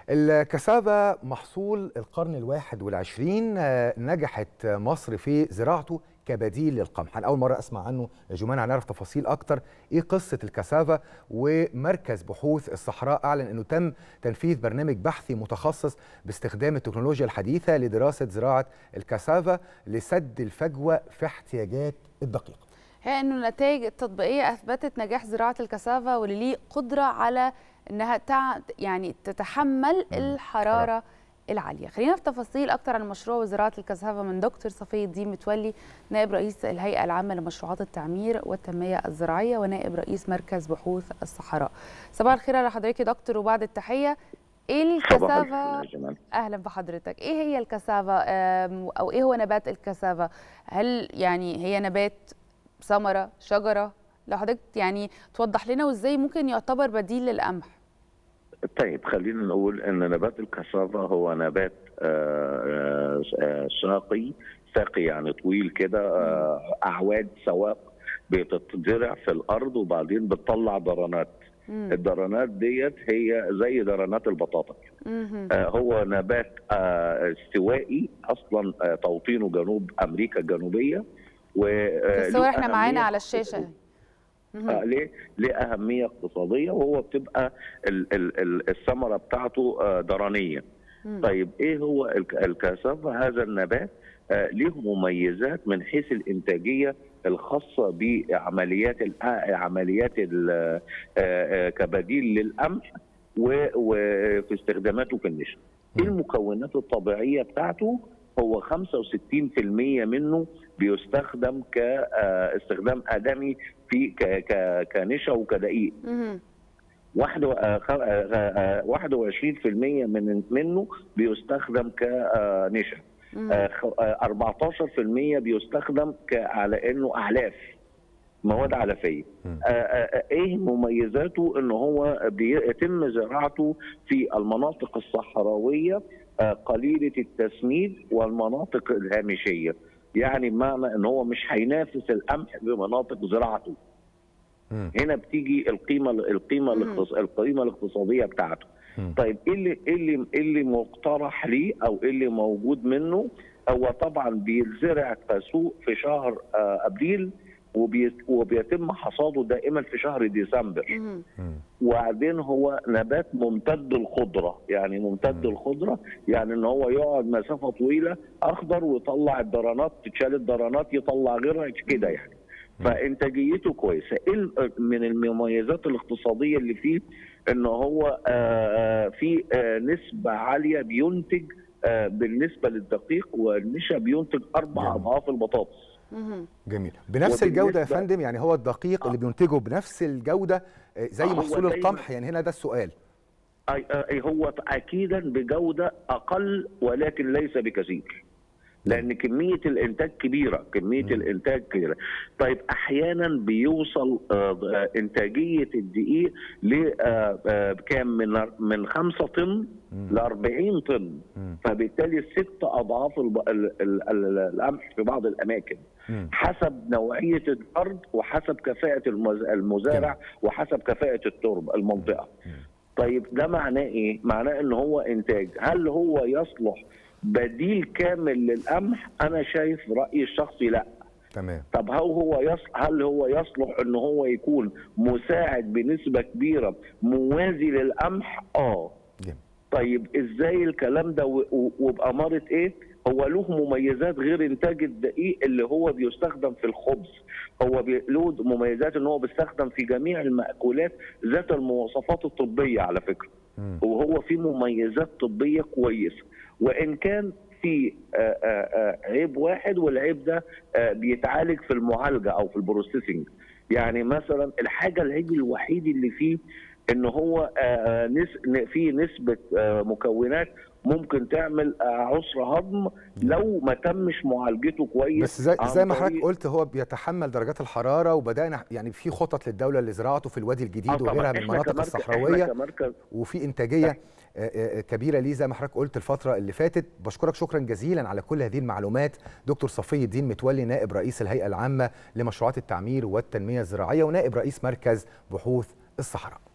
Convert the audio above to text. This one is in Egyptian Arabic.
الكسافة محصول القرن الواحد والعشرين آه، نجحت مصر في زراعته كبديل للقمح أنا أول مرة أسمع عنه يا جمان هنعرف تفاصيل أكتر إيه قصة الكسافة ومركز بحوث الصحراء أعلن أنه تم تنفيذ برنامج بحثي متخصص باستخدام التكنولوجيا الحديثة لدراسة زراعة الكسافة لسد الفجوة في احتياجات الدقيق هي انه النتائج التطبيقيه اثبتت نجاح زراعه الكثافه واللي ليه قدره على انها تع... يعني تتحمل الحراره العاليه خلينا في تفاصيل اكتر عن مشروع وزراعه الكثافه من دكتور صفي الدين متولي نائب رئيس الهيئه العامه لمشروعات التعمير والتنميه الزراعيه ونائب رئيس مركز بحوث الصحراء صباح الخير على حضرتك يا دكتور وبعد التحيه ايه الكثافه اهلا بحضرتك ايه هي الكثافه او ايه هو نبات الكثافه هل يعني هي نبات ثمره شجره لو حضرتك يعني توضح لنا وازاي ممكن يعتبر بديل للقمح طيب خلينا نقول ان نبات الكثافه هو نبات آآ آآ ساقي ساقي يعني طويل كده اعواد سواق بتتزرع في الارض وبعدين بتطلع درنات مم. الدرنات ديت هي زي درنات البطاطا آه هو نبات آه استوائي اصلا آه توطينه جنوب امريكا الجنوبيه و الصور احنا معانا على الشاشه آه ليه؟ ليه اهميه اقتصاديه وهو بتبقى ال ال ال الثمره بتاعته آه درانيه. مم. طيب ايه هو الكثافه؟ هذا النبات آه له مميزات من حيث الانتاجيه الخاصه بعمليات عمليات كبديل للقمح وفي استخداماته في النشا. ايه المكونات الطبيعيه بتاعته؟ هو 65% منه بيستخدم كاستخدام ادمي في كنشا وكدقيق. 21% من منه بيستخدم كنشا. 14% بيستخدم على انه اعلاف مواد علفيه. ايه مميزاته؟ ان هو بيتم زراعته في المناطق الصحراويه قليله التسميد والمناطق الهامشيه. يعني بمعنى ان هو مش هينافس القمح بمناطق زراعته. هنا بتيجي القيمه القيمه القيمه الاقتصاديه بتاعته. طيب ايه اللي ايه اللي ايه اللي مقترح ليه او ايه اللي موجود منه؟ هو طبعا بيتزرع كسوق في شهر ابريل وبيتم حصاده دائما في شهر ديسمبر وبعدين هو نبات ممتد الخضره يعني ممتد الخضره يعني ان هو يقعد مسافه طويله اخضر ويطلع الدرانات تتشال الدرانات يطلع غيرها كده يعني فانتاجيته كويسه ايه من المميزات الاقتصاديه اللي فيه ان هو في نسبه عاليه بينتج بالنسبه للدقيق والنشا بينتج اربع اضعاف البطاطس جميل بنفس الجوده يا فندم يعني هو الدقيق اللي بينتجه بنفس الجوده زي محصول القمح يعني هنا ده السؤال اي هو اكيدا بجوده اقل ولكن ليس بكثير لان كميه الانتاج كبيره كميه م. الانتاج كبيره طيب احيانا بيوصل انتاجيه الدقيق لكام من من 5 طن ل 40 طن م. فبالتالي ست اضعاف القمح في بعض الاماكن م. حسب نوعيه الارض وحسب كفاءه المزارع وحسب كفاءه التربه المنطقه طيب ده معناه ايه معناه ان هو انتاج هل هو يصلح بديل كامل للقمح انا شايف رايي الشخصي لا تمام طب هل هو يصلح هل هو يصلح ان هو يكون مساعد بنسبه كبيره موازي للقمح اه جميل. طيب ازاي الكلام ده وباماره ايه هو له مميزات غير انتاج الدقيق اللي هو بيستخدم في الخبز هو له مميزات ان هو بيستخدم في جميع المأكولات ذات المواصفات الطبيه على فكره م. وهو فيه مميزات طبيه كويسه وان كان في عيب واحد والعيب ده بيتعالج في المعالجه او في البروسيسنج يعني مثلا الحاجه العيب الوحيد اللي فيه ان هو في نسبه مكونات ممكن تعمل عسر هضم لو ما تمش معالجته كويس بس زي, زي ما حضرتك قلت هو بيتحمل درجات الحراره وبدانا يعني في خطط للدوله لزراعته في الوادي الجديد وغيرها من المناطق الصحراويه وفي انتاجيه كبيره ليه زي ما حضرتك قلت الفتره اللي فاتت بشكرك شكرا جزيلا على كل هذه المعلومات دكتور صفي الدين متولي نائب رئيس الهيئه العامه لمشروعات التعمير والتنميه الزراعيه ونائب رئيس مركز بحوث الصحراء